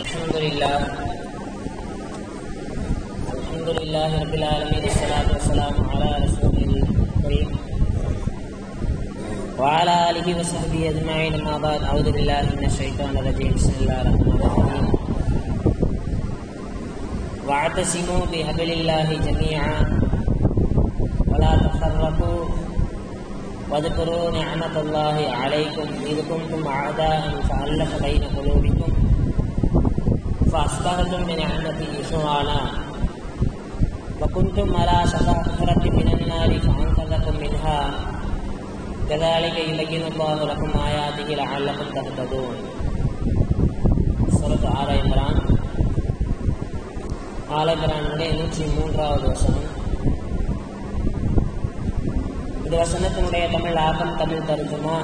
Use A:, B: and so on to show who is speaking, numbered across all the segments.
A: الحمد لله الحمد لله رب العالمين الصلاة والسلام على رسوله الكريم وعلى آله وصحبه أجمعين أما بعد أعوذ بالله من الشيطان الرجيم بسم الله الرحمن الرحيم واعتصموا بحبل الله جميعا ولا تفرقوا واذكروا نعمة الله عليكم إذ كنتم أعداء فألف بين قلوبكم فأصبحتم بنعمته إخوانا وكنتم على شفا حفرة من النار فأنقذكم منها كذلك يبين الله لكم آياته لعلكم تهتدون سورة آل عمران ஆல இம்ரானுடைய நூற்றி மூன்றாவது வசனம் இந்த வசனத்தினுடைய தமிழ் ஆக்கம் தமிழ் தருஜுமா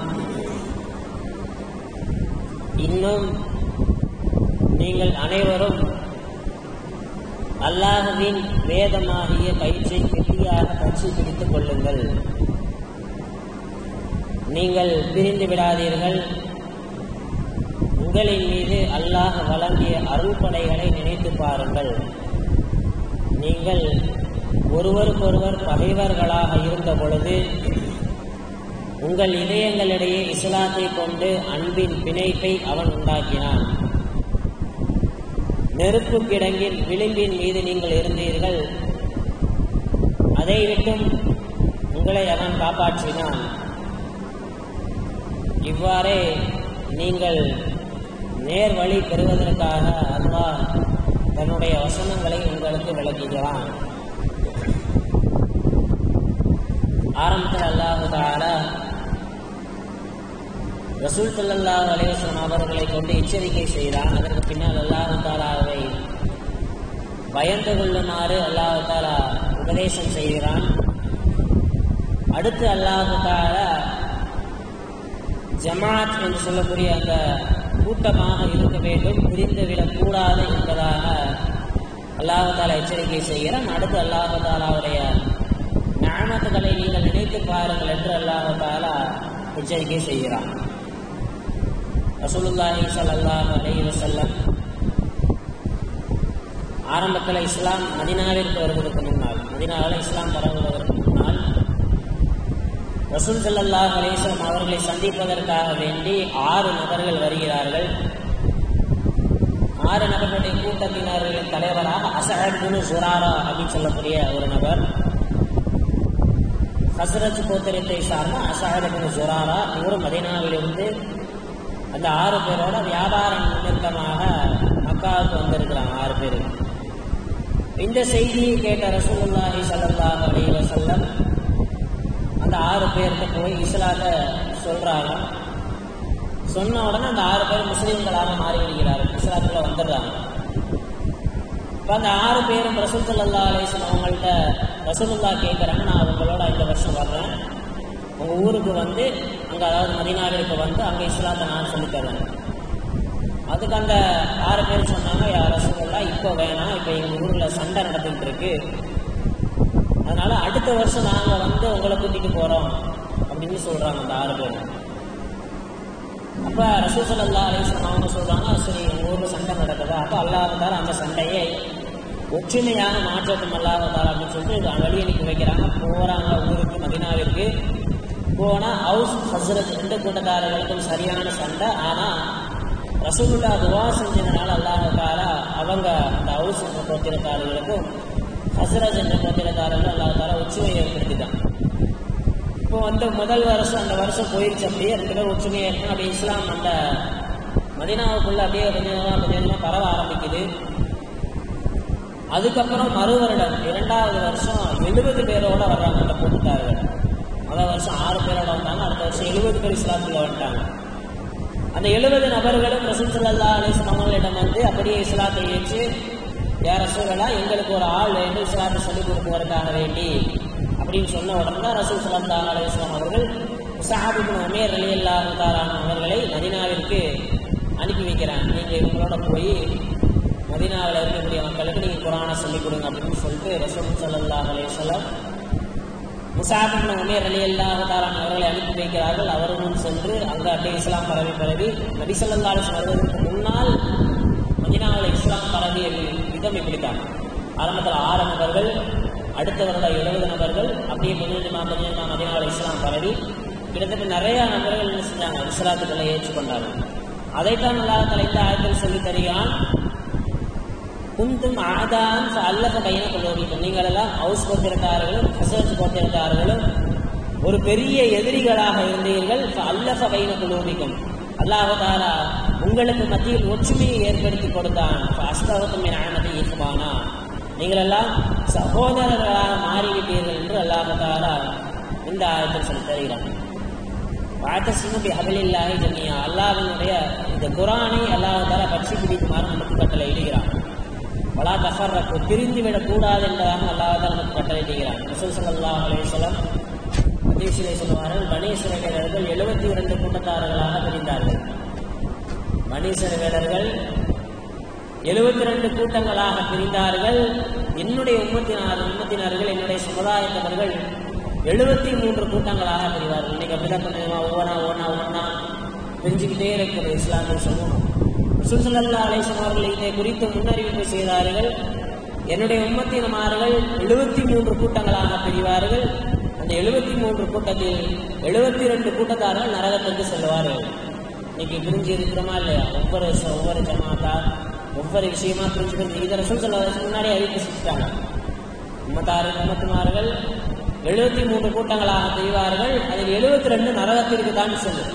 A: இன்னும் நீங்கள் அனைவரும் அல்லாஹுவின் வேதமாகிய கயிற்றை கெட்டியாக பற்றி பிடித்துக் கொள்ளுங்கள் நீங்கள் பிரிந்து விடாதீர்கள் உங்களின் மீது அல்லாஹ் வழங்கிய அருள்படைகளை நினைத்து பாருங்கள் நீங்கள் ஒருவருக்கொருவர் பகைவர்களாக இருந்த பொழுது உங்கள் இதயங்களிடையே இஸ்லாத்தை கொண்டு அன்பின் பிணைப்பை அவன் உண்டாக்கினான் நெருப்பு கிடங்கின் விளிம்பின் மீது நீங்கள் இருந்தீர்கள் அதை விட்டும் உங்களை அவன் காப்பாற்றினான் இவ்வாறே நீங்கள் நேர் வழி பெறுவதற்காக அல்லாஹ் தன்னுடைய வசனங்களை உங்களுக்கு விளக்குகிறான் ஆரம்பத்தில் அல்லாஹு தாலா ரசூல் சல்லாஹ் அலேஸ்வரம் அவர்களை கொண்டு எச்சரிக்கை செய்தான் அதற்கு பின்னால் அல்லாஹு தாலாவை பயந்து கொள்ளுமாறு அல்லாஹு தாலா உபதேசம் செய்கிறான் அடுத்து அல்லாஹு தாலா ஜமாத் என்று சொல்லக்கூடிய அந்த கூட்டமாக இருக்க வேண்டும் பிரிந்துவிடக் கூடாது என்பதாக அல்லாஹு தாலா எச்சரிக்கை செய்கிறான் அடுத்து அல்லாஹு தாலாவுடைய ஞானத்துகளை நீங்கள் நினைத்து பாருங்கள் என்று அல்லாஹு தாலா எச்சரிக்கை செய்கிறான் ரசூலுல்லாஹி ஸல்லல்லாஹு அலைஹி வஸல்லம் ஆரம்பத்தில் இஸ்லாம் மதினாவிற்கு வருவதற்கு முன்னால் மதினாவில் இஸ்லாம் பரவுவதற்கு முன்னால் ரசூல் சல்லாஹ் அலேஸ்வரம் அவர்களை சந்திப்பதற்காக வேண்டி ஆறு நபர்கள் வருகிறார்கள் ஆறு நபர்களுடைய கூட்டத்தினர்களின் தலைவராக அசஹர்புனு சுராரா அப்படின்னு சொல்லக்கூடிய ஒரு நபர் ஹசரத் கோத்திரத்தை சார்ந்த அசஹர்புனு சுராரா இவரும் மதினாவிலிருந்து அந்த ஆறு பேரோட வியாபார நிமித்தமாக மக்காவுக்கு வந்திருக்கிறாங்க ஆறு பேர் இந்த செய்தியை கேட்ட ரசூலுல்லாஹி ஸல்லல்லாஹு அலைஹி வஸல்லம் அந்த ஆறு பேர்கிட்ட போய் இஸ்லாத்தை சொல்றாங்க சொன்ன உடனே அந்த ஆறு பேர் முஸ்லீம்களாக மாறி விடுகிறார்கள் இஸ்லாத்துல வந்துடுறாங்க இப்போ அந்த ஆறு பேரும் ரசூல் சல்லா அலிஸ்லாம் அவங்கள்ட்ட ரசூலுல்லா கேட்குறாங்க நான் உங்களோட இந்த வருஷம் வர்றேன் உங்கள் ஊருக்கு வந்து அங்கே அதாவது மதினாவிற்கு வந்து அங்கே இஸ்லாத்தை நான் சொல்லித்தரேன் அதுக்கு அந்த ஆறு பேர் சொன்னாங்க யார் ரசூலுல்லா இப்போ வேணாம் இப்போ எங்கள் ஊரில் சண்டை நடந்துகிட்டு இருக்கு அதனால அடுத்த வருஷம் நாங்கள் வந்து உங்களை கூட்டிட்டு போறோம் அப்படின்னு சொல்றாங்க அந்த ஆறு பேர் அப்ப ரசூசல்லா அலிஸ்லாம் அவங்க சொல்றாங்க சரி எங்க ஊர்ல சண்டை நடக்குது அப்ப அல்லாஹால அந்த சண்டையை ஒற்றுமையாக மாற்றட்டும் அல்லாஹால அப்படின்னு சொல்லிட்டு இது வழி அனுப்பி வைக்கிறாங்க போறாங்க ஊருக்கு மதினாவிற்கு போனா ஹவுஸ் ஹசரத் ரெண்டு கூட்டத்தாரர்களுக்கும் சரியான சண்டை ஆனா ரசூலுல்லா துவா செஞ்சதுனால அல்லாஹால அவங்க அந்த ஹவுஸ் என்ற கோத்திரத்தாரர்களுக்கும் ஹசரத் என்ற கோத்திரக்காரர்கள் அல்லாஹால ஒற்றுமையை ஏற்படுத்திட்டான் இப்போ வந்து முதல் வருஷம் அந்த வருஷம் போயிடுச்சு அப்படியே ரெண்டு பேரும் ஒற்றுமையை இருக்கணும் அப்படியே இஸ்லாம் அந்த மதினாவுக்குள்ள அப்படியே கொஞ்சம் கொஞ்சமாக கொஞ்சம் கொஞ்சமாக பரவ ஆரம்பிக்குது அதுக்கப்புறம் மறு வருடம் இரண்டாவது வருஷம் எழுபது பேரோட வர்றாங்க அந்த கூட்டத்தார்கள் முதல் வருஷம் ஆறு பேரோட வந்தாங்க அடுத்த வருஷம் எழுபது பேர் இஸ்லாத்துல வந்துட்டாங்க அந்த எழுபது நபர்களும் ரசூல் சல்லா அலிஸ்லாம் அவங்களிடம் வந்து அப்படியே இஸ்லாத்தை ஏற்று யார சூழலா எங்களுக்கு ஒரு ஆள் வேண்டும் இஸ்லாத்தை சொல்லிக் கொடுப்பதற்காக வேண்டி அப்படின்னு சொன்ன உடனே தான் ரசூல் சல்லா அலுவலாம் அவர்கள் சாஹிபின் அமீர் அலி அல்லாஹாரான் அவர்களை மதினாவிற்கு அனுப்பி வைக்கிறாங்க நீங்க இவங்களோட போய் மதினாவில் இருக்கக்கூடிய மக்களுக்கு நீங்க குரானை சொல்லிக் கொடுங்க அப்படின்னு சொல்லிட்டு ரசூல் சல்லா அலுவலம் முசாபின் உமேர் அலி அல்லாஹாரான் அவர்களை அனுப்பி வைக்கிறார்கள் அவர்களும் சென்று அங்கு அப்படியே இஸ்லாம் பரவி பரவி நபிசல்லாஸ் வருவதற்கு முன்னால் மதினா ஆரம்பத்தில் ஆறு நபர்கள் அடுத்த வருடம் எழுபது நபர்கள் அப்படியே கொஞ்சமா கொஞ்சமா மதினால இஸ்லாம் பரவி கிட்டத்தட்ட நிறைய நபர்கள் என்ன செஞ்சாங்க இஸ்லாத்துக்களை ஏற்றுக்கொண்டார்கள் அதைத்தான் அல்லாஹ் தலைத்த ஆயத்தில் சொல்லி தருகிறான் குந்தும் ஆதான் அல்லக பையன கொள்வோம் நீங்கள் எல்லாம் ஹவுஸ் கோத்திரத்தார்களும் ஹசரத் கோத்திரத்தார்களும் ஒரு பெரிய எதிரிகளாக இருந்தீர்கள் அல்லக பையன கொள்வோமிக்கும் அல்லாஹாலா உங்களுக்கு மத்தியில் ஒற்றுமையை ஏற்படுத்தி கொடுத்தான் அஸ்தவத்தும் ஆனதை இயக்குவானா நீங்கள் எல்லாம் சகோதரர்களாக மாறிவிட்டீர்கள் என்று அல்லாஹாலா இந்த ஆயத்தில் சொல்லி தருகிறான் வாத்தசிமுடி அகலில்லாஹி ஜமியா அல்லாஹினுடைய இந்த குரானை அல்லாஹால பற்றி பிடிக்குமாறு நமக்கு கட்டளை இடுகிறான் வலா தஃபர்ரக்கு பிரிந்து விடக்கூடாது என்பதாக அல்லாஹால நமக்கு கட்டளை இடுகிறான் ரசூல் ஸல்லல்லாஹு அலைஹி வஸல்லம் ஹதீஸிலே சொல்வார்கள் பனீஸ்வர வீரர்கள் எழுபத்தி இரண்டு கூட்டத்தார்களாக பிரிந்தார்கள் பனீஸ்வர வீரர்கள் எழுபத்தி ரெண்டு கூட்டங்களாக பிரிந்தார்கள் என்னுடைய உம்மத்தினார் உம்மத்தினர்கள் என்னுடைய சமுதாயத்தவர்கள் எழுபத்தி மூன்று கூட்டங்களாக பிரிவார்கள் இன்னைக்கு அப்படிதான் பண்ணுமா ஒவ்வொன்றா ஒவ்வொன்றா ஒவ்வொன்றா பிரிஞ்சுக்கிட்டே இருக்கிறது இஸ்லாமிய சமூகம் சுசல்லா அலேசன் அவர்கள் இதை குறித்து முன்னறிவிப்பு செய்தார்கள் என்னுடைய உம்மத்தினமார்கள் எழுபத்தி மூன்று கூட்டங்களாக பிரிவார்கள் அந்த எழுபத்தி மூன்று கூட்டத்தில் எழுபத்தி ரெண்டு கூட்டத்தார்கள் நரகத்திற்கு செல்வார்கள் இன்னைக்கு பிரிஞ்சு இருக்கிறோமா இல்லையா ஒவ்வொரு ச- ஒவ்வொரு ஜமாத்தா ஒவ்வொரு விஷயமா பிரிஞ்சு பிரிஞ்சு இதை ரசூல் சொல்ல முன்னாடி அறிவிப்பு செஞ்சுட்டாங்க உம்மத்தாறு உம்மத்துமார்கள் எழுபத்தி மூன்று கூட்டங்களாக பிரிவார்கள் அதில் எழுபத்தி ரெண்டு நரகத்திற்கு தான் செல்லும்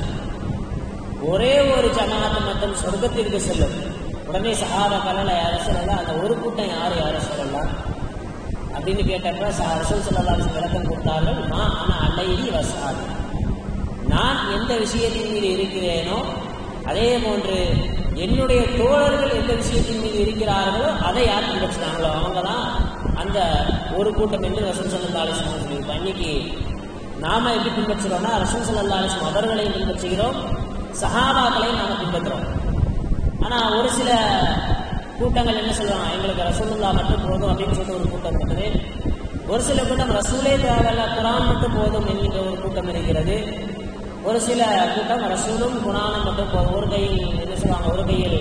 A: ஒரே ஒரு ஜமாத்து மட்டும் சொர்க்கத்திற்கு செல்லும் உடனே சஹாபாக்கள் யார சொல்லலாம் அந்த ஒரு கூட்டம் யார் யார சொல்லலாம் அப்படின்னு கேட்டப்ப ச- ரசூல் ஸல்லல்லாஹு அலைஹி வஸல்லம் விளக்கம் கொடுத்தார்கள் மா ஆனா அலைஹி வஸாபி நான் எந்த விஷயத்தின் மீது இருக்கிறேனோ அதே போன்று என்னுடைய தோழர்கள் எந்த விஷயத்தின் மீது இருக்கிறார்களோ அதை யார் பின்பற்றினாங்களோ அவங்க தான் அந்த ஒரு கூட்டம் என்று ரசூல் ஸல்லல்லாஹு அலைஹி வஸல்லம் சொல்லியிருப்பாங்க இன்னைக்கு நாம எப்படி பின்பற்றுறோம்னா ரசூல் ஸல்லல்லாஹு அலைஹி வஸல்லம் அவர்களையும் பின்பற்றுகிறோம் சஹாபாக்களையும் நாம பின்பற்றுறோம் ஆனா ஒரு சில கூட்டங்கள் என்ன சொல்றாங்க எங்களுக்கு ரசூலுல்லா மட்டும் போதும் அப்படின்னு சொல்லிட்டு ஒரு கூட்டம் இருக்குது ஒரு சில கூட்டம் ரசூலே தேவையில்ல குரான் மட்டும் போதும் என்கின்ற ஒரு கூட்டம் இருக்கிறது ஒரு சில கூட்டம் ரசூலும் குரானும் மட்டும் போதும் ஒரு கையில் என்ன சொல்லுவாங்க ஒரு கையில்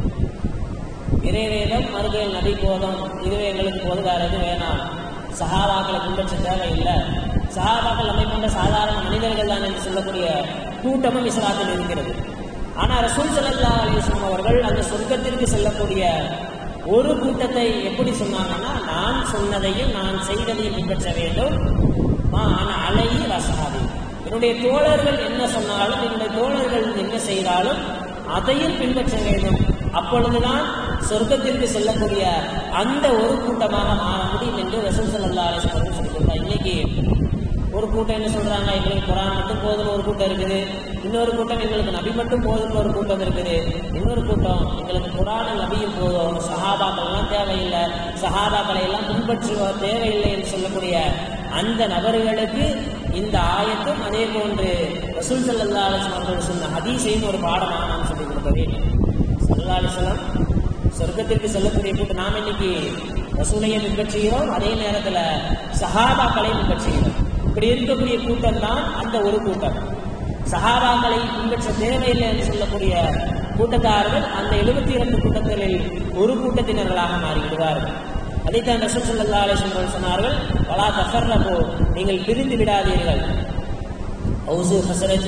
A: இறைவேதம் மறுகையில் நபி போதும் இதுவே எங்களுக்கு போது வேற எதுவும் வேணாம் சஹாபாக்களை பின்பற்ற தேவையில்லை சஹாபாக்கள் நம்மை போன்ற சாதாரண மனிதர்கள் தான் என்று சொல்லக்கூடிய கூட்டமும் இஸ்லாத்தில் இருக்கிறது ஆனா ரசூல் ஸல்லல்லாஹு அலைஹி வஸல்லம் அவர்கள் அந்த சொர்க்கத்திற்கு செல்லக்கூடிய ஒரு கூட்டத்தை எப்படி சொன்னாங்கன்னா நான் சொன்னதையும் நான் செய்ததையும் பின்பற்ற வேண்டும் மா ஆனா அலைஹி வஸஹாபி என்னுடைய தோழர்கள் என்ன சொன்னாலும் என்னுடைய தோழர்கள் என்ன செய்தாலும் அதையும் பின்பற்ற வேண்டும் அப்பொழுதுதான் சொர்க்கத்திற்கு செல்லக்கூடிய அந்த ஒரு கூட்டமாக மாற முடியும் என்று ரசூல் ஸல்லல்லாஹு அலைஹி வஸல்லம் சொல்லியிருக்காங்க இன்னைக்கு ஒரு கூட்டம் என்ன சொல்றாங்க எங்களுக்கு குரான் மட்டும் போதும்னு ஒரு கூட்டம் இருக்குது இன்னொரு கூட்டம் எங்களுக்கு நபி மட்டும் போதும்னு ஒரு கூட்டம் இருக்குது இன்னொரு கூட்டம் எங்களுக்கு குரானும் நபியும் போதும் சஹாபாக்கள்லாம் தேவையில்லை சஹாபாக்களை எல்லாம் பின்பற்றுவ தேவையில்லை என்று சொல்லக்கூடிய அந்த நபர்களுக்கு இந்த ஆயத்தும் அதே போன்று ரசூல் ஸல்லல்லாஹு அலைஹி வஸல்லம் அவர்கள் சொன்ன ஹதீஸையும் ஒரு பாடமாக நாம் சொல்லிக் கொடுக்க வேண்டும் ஸல்லல்லாஹு அலைஹி வஸல்லம் சொர்க்கத்திற்கு செல்லக்கூடிய கூட்டம் நாம் இன்னைக்கு ரசூலையை பின்பற்றுகிறோம் அதே நேரத்தில் சஹாபாக்களை பின்பற்றுகிறோம் இப்படி இருக்கக்கூடிய கூட்டம் தான் அந்த ஒரு கூட்டம் சஹாபாக்களை பின்பற்ற தேவையில்லை என்று சொல்லக்கூடிய கூட்டத்தார்கள் அந்த எழுபத்தி இரண்டு கூட்டங்களில் ஒரு கூட்டத்தினர்களாக மாறிவிடுவார்கள் அதைத்தான் ரசூல் ஸல்லல்லாஹு அலைஹி வஸல்லம் சொன்னார்கள் வலா தஃபர்ரபு நீங்கள் பிரிந்து விடாதீர்கள் ஹவுசு ஹசரத்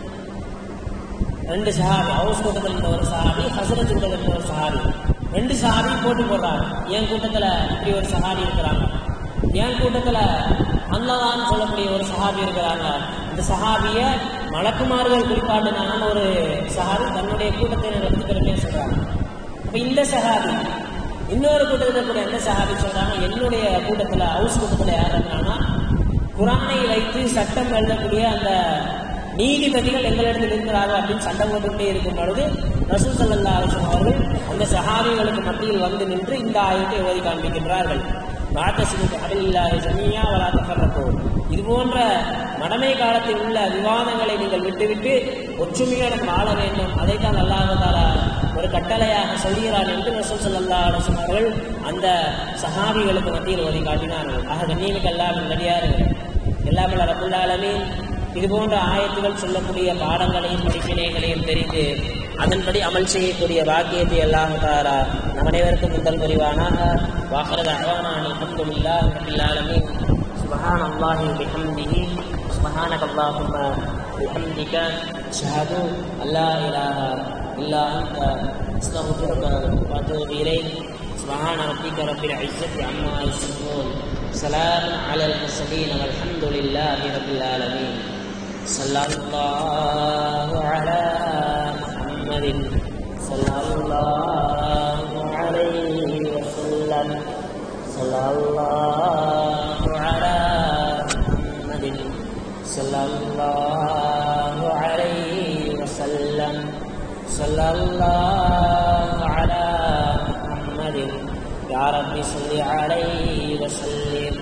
A: ரெண்டு சஹாபி ஹவுஸ் கூட்டத்தில் இருந்த ஒரு சஹாபி ஹசரத் கூட்டத்தில் இருந்த ஒரு சஹாபி ரெண்டு சஹாபி போட்டி போடுறாங்க என் கூட்டத்துல இப்படி ஒரு சஹாபி இருக்கிறாங்க என் கூட்டத்துல அன்னதான்னு சொல்லக்கூடிய ஒரு சஹாபி இருக்கிறாங்க இந்த சஹாபிய மலக்குமார்கள் குறிப்பாட்டுனாங்கன்னு ஒரு சஹாபி தன்னுடைய கூட்டத்தினர் எடுத்து பெருமையா சொல்றாங்க அப்ப இந்த சஹாபி இன்னொரு கூட்டத்தில் கூட எந்த சஹாபி சொல்றாங்க என்னுடைய கூட்டத்துல ஹவுஸ் கூட்டத்துல யார் இருந்தாங்கன்னா குரானை வைத்து சட்டம் எழுதக்கூடிய அந்த நீதிபதிகள் எங்களிடத்தில் இருக்கிறார்கள் அப்படின்னு சண்டை போட்டுக்கிட்டே இருக்கும் பொழுது ரசூல் ஸல்லல்லாஹு அலைஹி வஸல்லம் அவர்கள் அந்த சஹாபிகளுக்கு மத்தியில் வந்து நின்று இந்த ஆயத்தை ஓதி காண்பிக்கின்றார்கள் வாத்தசிமுக்கு அடில்லாஹி ஜமியா வலா தஃபர்ரகு இது போன்ற மடமை காலத்தில் உள்ள விவாதங்களை நீங்கள் விட்டுவிட்டு ஒற்றுமையுடன் வாழ வேண்டும் அதைத்தான் அல்லாஹ் தாலா ஒரு கட்டளையாக சொல்கிறான் என்று ரசூல் ஸல்லல்லாஹு அலைஹி வஸல்லம் அவர்கள் அந்த சஹாபிகளுக்கு மத்தியில் ஓதி காட்டினார்கள் ஆக கண்ணியமிக்க அல்லாஹ்வின் நடிகார்கள் எல்லாமே ரபுல் ஆலமீன் இது போன்ற ஆயத்துகள் சொல்லக்கூடிய பாடங்களையும் படிப்பினைகளையும் தெரிந்து அதன்படி அமல் செய்யக்கூடிய பாக்கியத்தை எல்லாம் தாரா நம் அனைவருக்கும் முதல் புரிவானாக வாஹரத அஹ்வானான் அல்ஹம்துலில்லாஹி ரப்பில் ஆலமீன் சுப்ஹான அல்லாஹி பிஹம்திஹி சுப்ஹானக அல்லாஹும்ம பிஹம்திக அஷ்ஹது அல்லா இலாஹ இல்லா அன்த அஸ்தக்ஃபிருக வ அத்தூபு இலைக் سبحان ربك رب العزة عما يصفون سلام على المرسلين والحمد لله رب العالمين صلى الله على محمد صلى الله عليه وسلم صلى الله على محمد صلى الله عليه وسلم صلى الله على محمد يا رب صل عليه وسلم